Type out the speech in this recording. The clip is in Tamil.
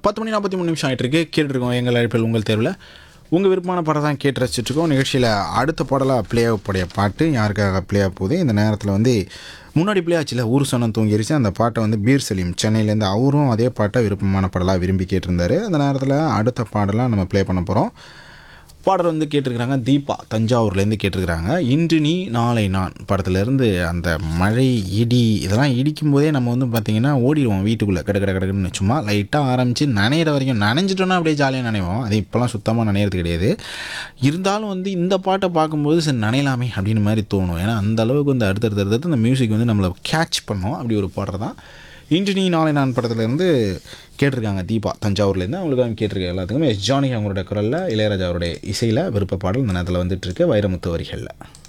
பத்து மணி நாற்பத்தி மூணு நிமிஷம் ஆகிட்டு இருக்கு கேட்டுருக்கோம் எங்கள் அழைப்பில் உங்கள் தேர்வில் உங்கள் விருப்பமான பாடம் தான் கேட்டு ரசிச்சிட்ருக்கோம் நிகழ்ச்சியில் அடுத்த பாடலாக ப்ளே ஆகக்கூடிய பாட்டு யாருக்காக ப்ளே ஆக போகுது இந்த நேரத்தில் வந்து முன்னாடி ப்ளே ஆச்சுல ஊர் சொன்னம் தூங்கிருச்சு அந்த பாட்டை வந்து பீர் சலீம் சென்னையிலேருந்து அவரும் அதே பாட்டை விருப்பமான பாடலாக விரும்பி கேட்டிருந்தாரு அந்த நேரத்தில் அடுத்த பாடலாக நம்ம ப்ளே பண்ண போகிறோம் பாடல் வந்து கேட்டிருக்கிறாங்க தீபா தஞ்சாவூர்லேருந்து கேட்டிருக்கிறாங்க இன்று நீ நாளை நான் படத்துலேருந்து அந்த மழை இடி இதெல்லாம் இடிக்கும் போதே நம்ம வந்து பார்த்திங்கன்னா ஓடிடுவோம் வீட்டுக்குள்ளே கிட கிட கிடக்குன்னு சும்மா லைட்டாக ஆரம்பித்து நனையிற வரைக்கும் நனைஞ்சிட்டோன்னா அப்படியே ஜாலியாக நனைவோம் அது இப்போலாம் சுத்தமாக நனையிறது கிடையாது இருந்தாலும் வந்து இந்த பாட்டை பார்க்கும்போது சரி நனையலாமே அப்படின்னு மாதிரி தோணும் ஏன்னா அந்த அளவுக்கு வந்து அடுத்தடுத்து அடுத்தடுத்து அந்த மியூசிக் வந்து நம்மளை கேட்ச் பண்ணோம் அப்படி ஒரு பாடுறது தான் இன்று நீ நாளை நான் படத்துலேருந்து கேட்டிருக்காங்க தீபா தஞ்சாவூர்லேருந்து அவங்களுக்காக கேட்டிருக்க எல்லாத்துக்குமே எஸ் ஜானகி அவங்களோட குரலில் இளையராஜா அவருடைய இசையில் விருப்ப பாடல் இந்த நேரத்தில் வந்துட்டு இருக்கு வைரமுத்து வரிகளில்